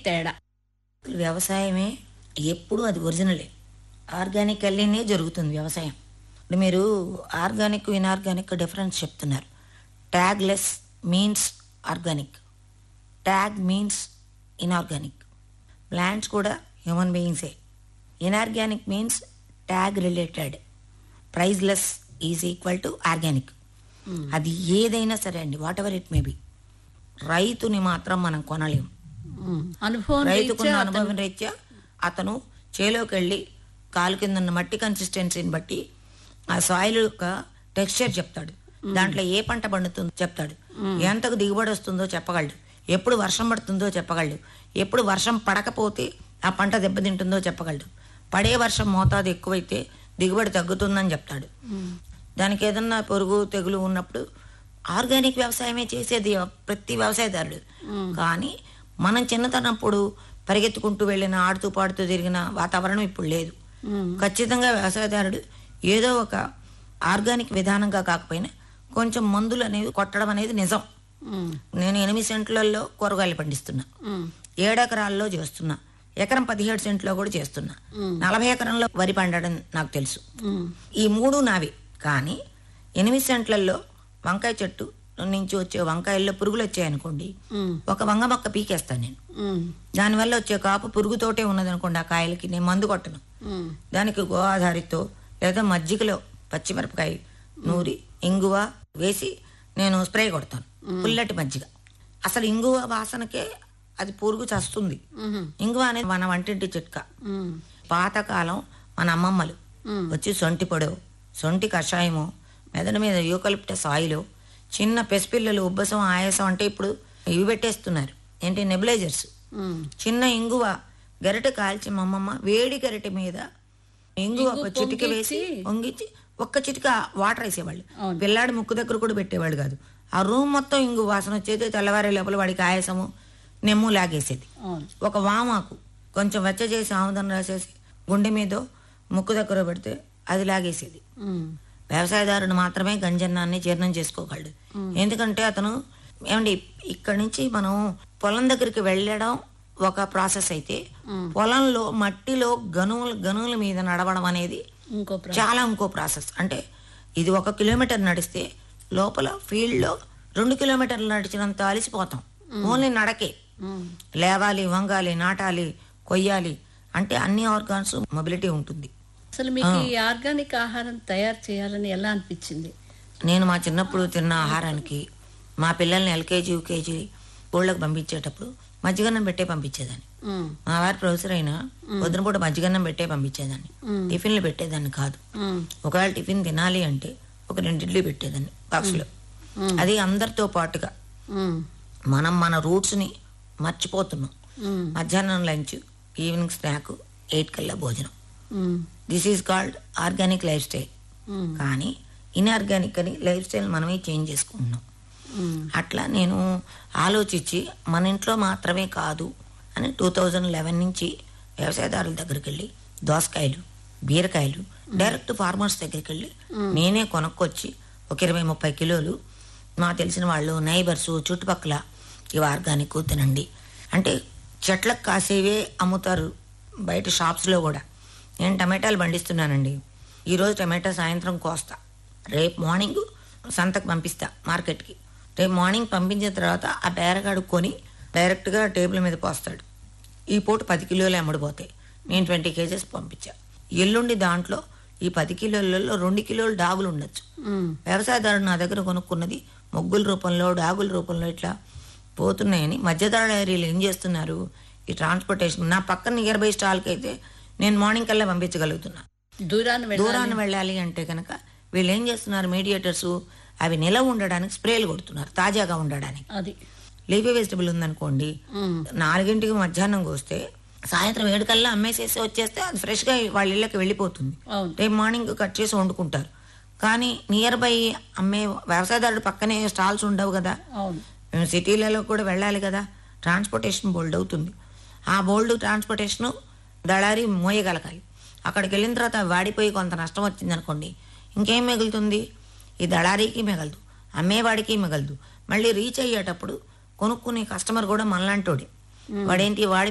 తేడా వ్యవసాయమే ఎప్పుడు అది ఒరిజినలే ఆర్గానిక్ అల్లినే జరుగుతుంది వ్యవసాయం ఇప్పుడు మీరు ఆర్గానిక్ ఇన్ఆర్గానిక్ డిఫరెన్స్ చెప్తున్నారు tagless means organic tag means inorganic plants కూడా హ్యూమన్ బీయింగ్సే inorganic means tag related priceless is equal to organic అది ఏదైనా సరే అండి whatever it may be రైతుని మాత్రం మనం కొనలేము అనుభవం రైతుకున్న రీత్యా అనుభవం రీత్యా అతను చేలోకి వెళ్ళి కాలు కింద ఉన్న మట్టి కన్సిస్టెన్సీని బట్టి ఆ సాయిల్ యొక్క టెక్స్చర్ చెప్తాడు దాంట్లో ఏ పంట పండుతుందో చెప్తాడు ఎంతకు దిగుబడి వస్తుందో చెప్పగలడు ఎప్పుడు వర్షం పడుతుందో చెప్పగలడు ఎప్పుడు వర్షం పడకపోతే ఆ పంట దెబ్బతింటుందో చెప్పగలడు పడే వర్షం మోతాదు ఎక్కువైతే దిగుబడి తగ్గుతుందని చెప్తాడు దానికి ఏదన్నా పొరుగు తెగులు ఉన్నప్పుడు ఆర్గానిక్ వ్యవసాయమే చేసేది ప్రతి వ్యవసాయదారుడు కానీ మనం చిన్నతనప్పుడు పరిగెత్తుకుంటూ వెళ్ళిన ఆడుతూ పాడుతూ తిరిగిన వాతావరణం ఇప్పుడు లేదు ఖచ్చితంగా వ్యవసాయదారుడు ఏదో ఒక ఆర్గానిక్ విధానంగా కాకపోయినా కొంచెం మందులు అనేవి కొట్టడం అనేది నిజం ఉమ్, నేను ఎనిమిది సెంట్లలో కూరగాయలు పండిస్తున్నా ఉమ్, ఏడెకరాల్లో చేస్తున్నా ఎకరం పదిహేడు సెంట్లో కూడా చేస్తున్నా నలభై ఎకరంలో వరి పండడం నాకు తెలుసు ఉమ్, ఈ మూడు నావి కానీ ఎనిమిది సెంట్లలో వంకాయ చెట్టు నుంచి వచ్చే వంకాయల్లో పురుగులు వచ్చాయనుకోండి ఉమ్, ఒక వంగ మొక్క పీకేస్తాను నేను ఉమ్, దానివల్ల వచ్చే కాపు పురుగుతోటే ఉన్నదనుకోండి ఆ కాయలకి నేను మందు కొట్టను ఉమ్, దానికి గోదారితో లేదా మజ్జిగలో పచ్చిమిరపకాయ నూరి ఇంగువ వేసి నేను స్ప్రే కొడతాను పుల్లటి మజ్జిగ అసలు ఇంగువ వాసనకే అది పురుగు చస్తుంది ఉమ్, ఇంగువ అనేది మన వంటింటి చిట్కా ఉమ్, పాతకాలం మన అమ్మమ్మలు మ్మ్. వచ్చి సొంటి పొడవు సొంటి కషాయము మెదడు మీద యూకలిప్టస్ ఆయిల్ చిన్న పెసిపిల్లలు ఉబ్బసం ఆయాసం అంటే ఇప్పుడు ఇవి పెట్టేస్తున్నారు ఏంటి నెబులైజర్స్ ఉమ్. చిన్న ఇంగువ గరిటె కాల్చి మా అమ్మమ్మ వేడి గరిటె మీద ఇంగువ ఒక చిటిక వేసి వంగించి ఒక్క చిటిక వాటర్ వేసేవాళ్ళు అవును. పిల్లాడి ముక్కు దగ్గర కూడా పెట్టేవాళ్ళు కాదు ఆ రూమ్ మొత్తం ఇంగు వాసన వచ్చేది తెల్లవారే లోపల వాడికి ఆయాసము నెమ్ము లాగేసేది అవును ఒక వామాకు కొంచెం వెచ్చ చేసి ఆముదం రాసేసి గుండె మీద ముక్కు దగ్గర పెడితే అది లాగేసేది ఉమ్, వ్యవసాయదారుడు మాత్రమే గంజన్నాన్ని జీర్ణం చేసుకోగలడు ఎందుకంటే అతను ఏమండి ఇక్కడి నుంచి మనం పొలం దగ్గరికి వెళ్ళడం ఒక ప్రాసెస్ అయితే పొలంలో మట్టిలో గనువుల గనువుల మీద నడవడం అనేది ఇంకో ప్ర- చాలా ఇంకో ప్రాసెస్ అంటే ఇది ఒక కిలోమీటర్ నడిస్తే లోపల ఫీల్డ్లో రెండు కిలోమీటర్లు నడిచినంత అలసిపోతాం ఓన్లీ నడకే ఉమ్, లేవాలి వంగాలి నాటాలి కొయ్యాలి అంటే అన్ని ఆర్గాన్స్ మొబిలిటీ ఉంటుంది అసలు మీకు ఈ ఆర్గానిక్ ఆహారం తయారు చేయాలని ఎలా అనిపించింది నేను మా చిన్నప్పుడు తిన్న ఆహారానికి మా పిల్లల్ని ఎల్కేజీ యూకేజీ స్కూళ్ళకి పంపించేటప్పుడు మజ్జిగన్నం పెట్టే పంపించేదాన్ని ఉమ్, మా వారి ప్రొఫెసర్ అయినా పొద్దున పూట మజ్జిగన్నం పెట్టే పంపించేదాన్ని టిఫిన్లు పెట్టేదాన్ని కాదు ఉమ్, ఒకవేళ టిఫిన్ తినాలి అంటే ఒక రెండు ఇడ్లీ పెట్టేదాన్ని బాక్స్లో అది అందరితో పాటుగా ఉమ్, మనం మన రూట్స్ని మర్చిపోతున్నాం ఉమ్, మధ్యాహ్నం లంచ్ ఈవినింగ్ స్నాక్ ఎయిట్ కల్లా భోజనం um, this is called organic lifestyle um, కానీ ఇన్ఆర్గానిక్ అని లైఫ్ స్టైల్ మనమే చేంజ్ చేసుకుంటున్నాం ఉమ్, అట్లా నేను ఆలోచించి మన ఇంట్లో మాత్రమే కాదు అని టూ థౌజండ్ లెవెన్ నుంచి వ్యవసాయదారుల దగ్గరికి వెళ్ళి దోసకాయలు బీరకాయలు డైరెక్ట్ ఫార్మర్స్ దగ్గరికి వెళ్ళి నేనే కొనుక్కొచ్చి ఒక ఇరవై ముప్పై కిలోలు మా తెలిసిన వాళ్ళు నైబర్స్ చుట్టుపక్కల ఇవి ఆర్గానిక్ తినండి అంటే చెట్లకు కాసేవే అమ్ముతారు బయట షాప్స్లో కూడా నేను టమాటాలు పండిస్తున్నానండి ఈరోజు టమాటా సాయంత్రం కోస్తా రేపు మార్నింగ్ సంతకు పంపిస్తా మార్కెట్కి రేపు మార్నింగ్ పంపించిన తర్వాత ఆ బేరగాడు కొని డైరెక్ట్గా టేబుల్ మీద పోస్తాడు ఈ పూట పది కిలోలు అమ్ముడుపోతాయి నేను ట్వంటీ కేజెస్ పంపించా ఎల్లుండి దాంట్లో ఈ పది కిలోలలో రెండు కిలోలు డాగులు ఉండొచ్చు ఉమ్, వ్యవసాయదారుడు నా దగ్గర కొనుక్కున్నది మొగ్గుల రూపంలో డాగుల రూపంలో ఇట్లా పోతున్నాయని మధ్యతరగతి ఏం చేస్తున్నారు ఈ ట్రాన్స్పోర్టేషన్ నా పక్కన నియర్ బై స్టాల్కి అయితే నేను మార్నింగ్ కల్లా పంపించగలుగుతున్నా దూరాన్ని వెళ్ళాలి దూరాన్ని వెళ్ళాలి అంటే కనుక వీళ్ళు ఏం చేస్తున్నారు మీడియేటర్స్ అవి నిలవ ఉండడానికి స్ప్రేలు కొడుతున్నారు తాజాగా ఉండడానికి అది లీఫీ వెజిటబుల్ ఉందనుకోండి ఉమ్, నాలుగింటికి మధ్యాహ్నం కోస్తే సాయంత్రం ఏడు కల్లా అమ్మేసేసి వచ్చేస్తే అది ఫ్రెష్గా వాళ్ళ ఇళ్ళకి వెళ్ళిపోతుంది అవును రేపు మార్నింగ్ కట్ చేసి వండుకుంటారు కానీ నియర్ బై అమ్మే వ్యవసాయదారుడు పక్కనే స్టాల్స్ ఉండవు కదా అవును మేము సిటీలలో కూడా వెళ్ళాలి కదా ట్రాన్స్పోర్టేషన్ బోల్డ్ అవుతుంది ఆ బోల్డ్ ట్రాన్స్పోర్టేషన్ దళారి మోయగలగాలి అక్కడికి వెళ్ళిన తర్వాత వాడిపోయి కొంత నష్టం వచ్చింది అనుకోండి ఇంకేం మిగులుతుంది ఈ దళారీకి మిగలదు అమ్మేవాడికి మిగలదు మళ్ళీ రీచ్ అయ్యేటప్పుడు కొనుక్కునే కస్టమర్ కూడా మనలాంటోడే వాడేంటి వాడి